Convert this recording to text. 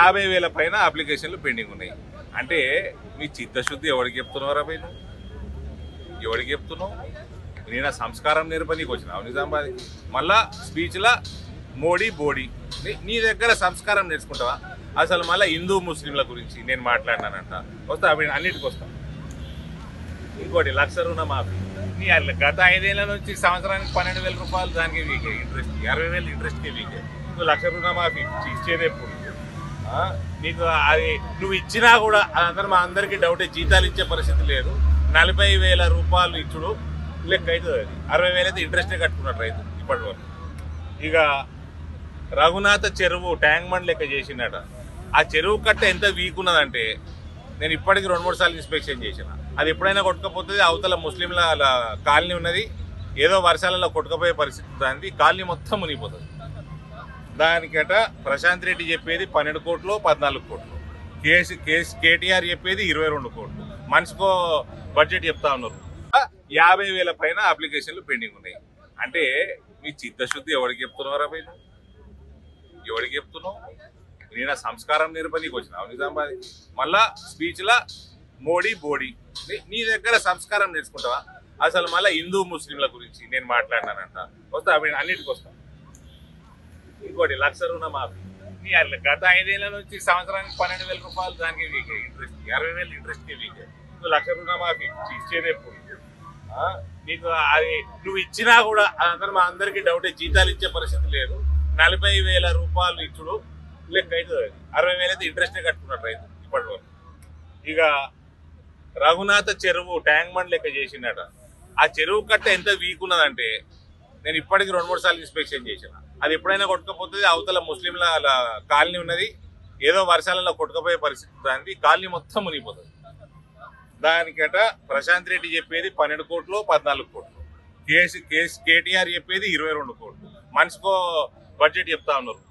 యాభై వేల పైన అప్లికేషన్లు పెండింగ్ ఉన్నాయి అంటే మీ చిత్తశుద్ధి ఎవరికి చెప్తున్నారా పైన ఎవరికి చెప్తున్నావు నేను ఆ సంస్కారం నేర్పనీకి వచ్చినావు నిజామాబాద్కి మళ్ళా స్పీచ్లా మోడీ బోడీ నీ- నీ దగ్గర సంస్కారం నేర్చుకుంటావా అసలు మళ్ళీ హిందూ ముస్లింల గురించి నేను మాట్లాడినానంట వస్తా అవి అన్నిటికి వస్తా ఇంకోటి లక్ష రుణమాఫీ నీ అల్ల గత ఐదేళ్ల నుంచి సంవత్సరానికి పన్నెండు వేల రూపాయలు దానికి వీకే ఇంట్రెస్ట్ అరవై వేలు ఇంట్రెస్ట్కి వీకే నువ్వు లక్ష రుణమాఫీ ఇచ్చి ఇచ్చేది ఎప్పుడు ఆ? నీకు అది నువ్వు ఇచ్చినా కూడా అందరు మా అందరికీ డౌటే జీతాలు ఇచ్చే పరిస్థితి లేదు నలభై వేల రూపాయలు ఇచ్చుడు లెక్క అవుతుంది అది అరవై వేలు అయితే ఇంట్రెస్టే కట్టుకున్నాడు రైతు ఇప్పటి వరకు ఇక రఘునాథ చెరువు ట్యాంక్ బండ్ లెక్క చేసినట ఆ చెరువు కట్ట ఎంత వీక్ ఉన్నదంటే నేను ఇప్పటికి రెండు మూడు సార్లు ఇన్స్పెక్షన్ చేసిన అది ఎప్పుడైనా కొట్టుకపోతుంది అవతల ముస్లింల అలా కాలనీ ఉన్నది ఏదో వర్షాలలో కొట్టుకపోయే పరిస్థితి దానికి కాలనీ మొత్తం మునిగిపోతుంది దానికట ప్రశాంత్ రెడ్డి చెప్పేది పన్నెండు కోట్లు పద్నాలుగు కోట్లు కేసు కేసు కేటీఆర్ చెప్పేది ఇరవై రెండు కోట్లు మనిషికో బడ్జెట్ చెప్తా ఉన్నారు యాభై వేల పైన అప్లికేషన్లు పెండింగ్ ఉన్నాయి అంటే మీ చిత్తశుద్ధి ఎవరికి చెప్తున్నారా పైన ఎవరికి చెప్తున్నావు నేను ఆ సంస్కారం నేర్పనీకి వచ్చినావు నిజామాబాద్కి మళ్ళా స్పీచ్లా మోడీ బోడీ నీ- నీ దగ్గర సంస్కారం నేర్చుకుంటావా అసలు మళ్ళీ హిందూ ముస్లింల గురించి నేను మాట్లాడినానంట వస్తా అవి అన్నిటికి వస్తా ఇంకోటి లక్ష రుణమాఫీ నీ అల్ల గత ఐదేళ్ల నుంచి సంవత్సరానికి పన్నెండు వేల రూపాయలు దానికి వీకే ఇంట్రెస్ట్ అరవై వేలు ఇంట్రెస్ట్కి వీకే నువ్వు లక్ష రుణమాఫీ ఇచ్చి ఇచ్చేది ఎప్పుడు ఆ? నీకు అది నువ్వు ఇచ్చినా కూడా అందరు మా అందరికీ డౌటే జీతాలు ఇచ్చే పరిస్థితి లేదు నలభై వేల రూపాయలు ఇచ్చుడు లెక్క అవుతుంది అది అరవై వేలు అయితే ఇంట్రెస్టే కట్టుకున్నాడు రైతు ఇప్పటి వరకు ఇక రఘునాథ చెరువు ట్యాంక్ బండ్ లెక్క చేసినట ఆ చెరువు కట్ట ఎంత వీక్ ఉన్నదంటే నేను ఇప్పటికి రెండు మూడు సార్లు ఇన్స్పెక్షన్ చేసిన అది ఎప్పుడైనా కొట్టుకపోతుంది అవతల ముస్లింల అలా కాలనీ ఉన్నది ఏదో వర్షాలలో కొట్టుకపోయే పరిస్థితి దానికి కాలనీ మొత్తం మునిగిపోతుంది దానికట ప్రశాంత్ రెడ్డి చెప్పేది పన్నెండు కోట్లు పద్నాలుగు కోట్లు కేసు కేసు కేటీఆర్ చెప్పేది ఇరవై రెండు కోట్లు మనిషికో బడ్జెట్ చెప్తా ఉన్నారు